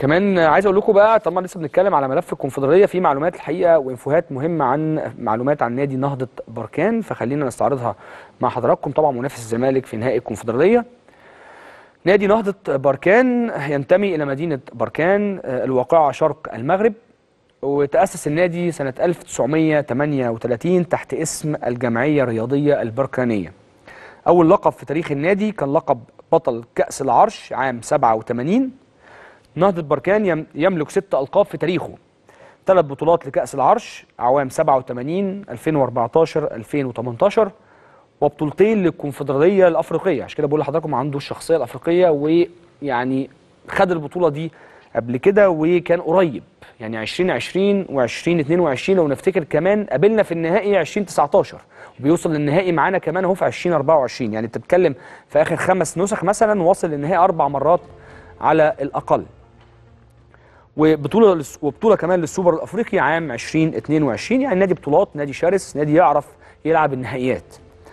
كمان عايز اقول لكم بقى طبعا لسه بنتكلم على ملف الكونفدراليه في معلومات الحقيقه وانفوهات مهمه عن معلومات عن نادي نهضه بركان فخلينا نستعرضها مع حضراتكم طبعا منافس الزمالك في نهائي الكونفدراليه نادي نهضه بركان ينتمي الى مدينه بركان آه، الواقعه شرق المغرب وتأسس النادي سنة 1938 تحت اسم الجمعية الرياضية البركانية أول لقب في تاريخ النادي كان لقب بطل كأس العرش عام 87 نهضة بركان يم- يملك ست ألقاب في تاريخه ثلاث بطولات لكأس العرش أعوام 87 2014 2018 وبطولتين للكونفدرالية الأفريقية عشان كده بقول لحضراتكم عنده الشخصية الأفريقية ويعني خد البطولة دي قبل كده وكان قريب يعني 2020 و2022 لو نفتكر كمان قابلنا في النهائي 2019 وبيوصل للنهائي معانا كمان اهو في 2024 يعني انت بتتكلم في اخر خمس نسخ مثلا وصل للنهائي اربع مرات على الاقل وبطوله وبطوله كمان للسوبر الافريقي عام 2022 يعني نادي بطولات نادي شرس نادي يعرف يلعب النهائيات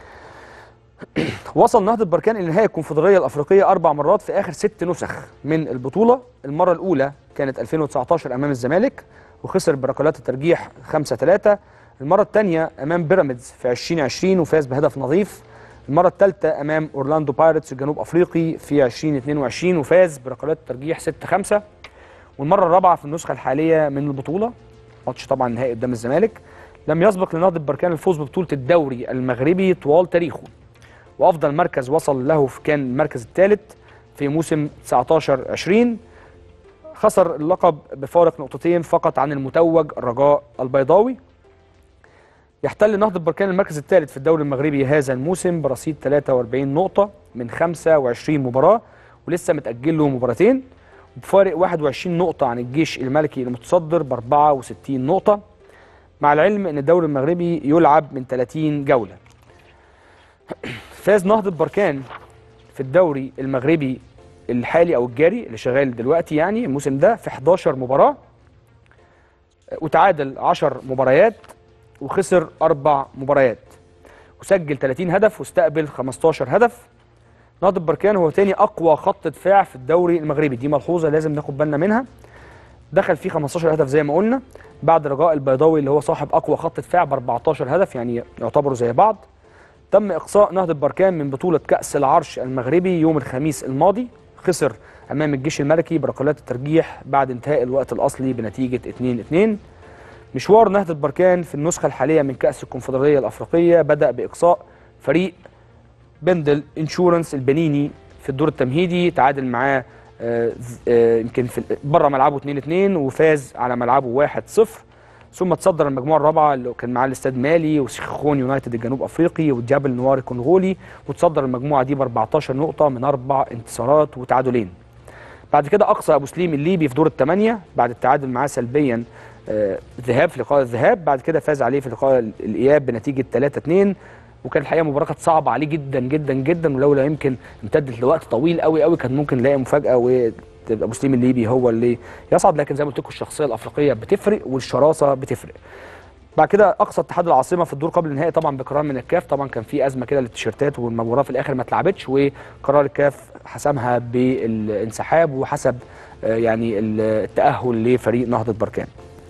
وصل نهضة بركان إلى نهائي الكونفدرالية الأفريقية أربع مرات في آخر ست نسخ من البطولة المرة الأولى كانت 2019 أمام الزمالك وخسر بركلات الترجيح 5-3 المرة الثانية أمام بيراميدز في 2020 وفاز بهدف نظيف المرة الثالثة أمام أورلاندو بايرتس الجنوب أفريقي في 2022 وفاز بركلات الترجيح 6-5 والمرة الرابعة في النسخة الحالية من البطولة ماتش طبعا نهائي قدام الزمالك لم يسبق لنهضة بركان الفوز ببطولة الدوري المغربي طوال تاريخه وافضل مركز وصل له كان المركز الثالث في موسم 19 20 خسر اللقب بفارق نقطتين فقط عن المتوج الرجاء البيضاوي يحتل نهضة بركان المركز الثالث في الدوري المغربي هذا الموسم برصيد 43 نقطة من 25 مباراة ولسه متأجل له مباراتين بفارق 21 نقطة عن الجيش الملكي المتصدر ب 64 نقطة مع العلم ان الدوري المغربي يلعب من 30 جولة فاز نهضة بركان في الدوري المغربي الحالي او الجاري اللي شغال دلوقتي يعني الموسم ده في 11 مباراة وتعادل 10 مباريات وخسر اربع مباريات وسجل 30 هدف واستقبل 15 هدف نهضة بركان هو تاني اقوى خط دفاع في الدوري المغربي دي ملحوظة لازم ناخد بالنا منها دخل فيه 15 هدف زي ما قلنا بعد رجاء البيضاوي اللي هو صاحب اقوى خط دفاع ب 14 هدف يعني يعتبروا زي بعض تم إقصاء نهضة بركان من بطولة كأس العرش المغربي يوم الخميس الماضي خسر أمام الجيش الملكي بركلات الترجيح بعد انتهاء الوقت الأصلي بنتيجة 2-2 مشوار نهضة بركان في النسخة الحالية من كأس الكونفدرالية الأفريقية بدأ بإقصاء فريق بندل انشورنس البنيني في الدور التمهيدي تعادل معاه آه، آه، يمكن في بره ملعبه 2-2 وفاز على ملعبه 1-0 ثم تصدر المجموعه الرابعه اللي كان معاه الاستاد مالي وسيخون يونايتد الجنوب افريقي والجبل نوار الكونغولي وتصدر المجموعه دي ب 14 نقطه من اربع انتصارات وتعادلين. بعد كده اقصى ابو سليم الليبي في دور الثمانيه بعد التعادل معاه سلبيا آه، ذهاب في لقاء الذهاب بعد كده فاز عليه في لقاء الاياب بنتيجه 3-2 وكان الحقيقه مباراه كانت صعبه عليه جدا جدا جدا ولولا يمكن امتدت لوقت طويل قوي قوي كان ممكن نلاقي مفاجاه وتبقى ابو سليم الليبي هو اللي يصعد لكن زي ما قلت لكم الشخصيه الافريقيه بتفرق والشراسه بتفرق. بعد كده اقصى اتحاد العاصمه في الدور قبل النهائي طبعا بقرار من الكاف طبعا كان في ازمه كده للتيشيرتات والمباراه في الاخر ما اتلعبتش وقرار الكاف حسمها بالانسحاب وحسب آه، يعني التاهل لفريق نهضه بركان.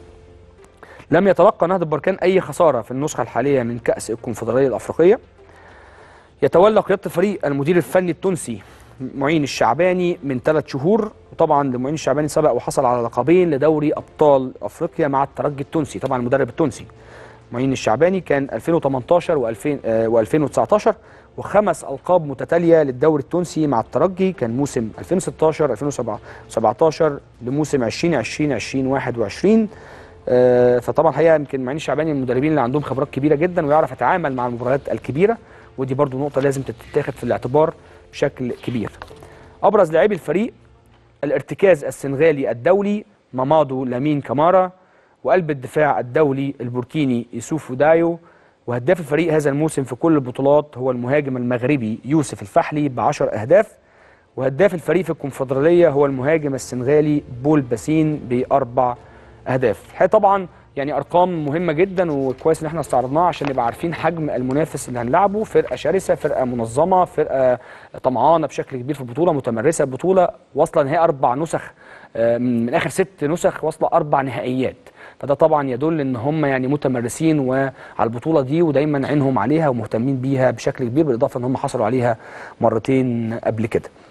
لم يتلقى نهضه بركان اي خساره في النسخه الحاليه من كاس الكونفدراليه الافريقيه. يتولى قياده الفريق المدير الفني التونسي معين الشعباني من ثلاث شهور وطبعا لمعين الشعباني سبق وحصل على لقبين لدوري ابطال افريقيا مع الترجي التونسي طبعا المدرب التونسي معين الشعباني كان 2018 و2000 و2019 وخمس القاب متتاليه للدوري التونسي مع الترجي كان موسم 2016 2017 لموسم 2020 2021 آه، فطبعا الحقيقه يمكن معين الشعباني من المدربين اللي عندهم خبرات كبيره جدا ويعرف يتعامل مع المباريات الكبيره ودي برضو نقطه لازم تتاخد في الاعتبار بشكل كبير ابرز لاعبي الفريق الارتكاز السنغالي الدولي مامادو لامين كامارا وقلب الدفاع الدولي البوركيني يوسف دايو وهداف الفريق هذا الموسم في كل البطولات هو المهاجم المغربي يوسف الفحلي ب 10 اهداف وهداف الفريق في الكونفدراليه هو المهاجم السنغالي بول باسين باربع اهداف الحقيقه طبعا يعني ارقام مهمه جدا وكويس ان احنا استعرضناها عشان نبقى عارفين حجم المنافس اللي هنلعبه فرقه شرسه فرقه منظمه فرقه طمعانه بشكل كبير في البطوله متمرسه البطوله واصله نهائي اربع نسخ آه، من اخر ست نسخ واصله اربع نهائيات فده طبعا يدل ان هم يعني متمرسين وعلى البطوله دي ودايما عينهم عليها ومهتمين بيها بشكل كبير بالاضافه ان هم حصلوا عليها مرتين قبل كده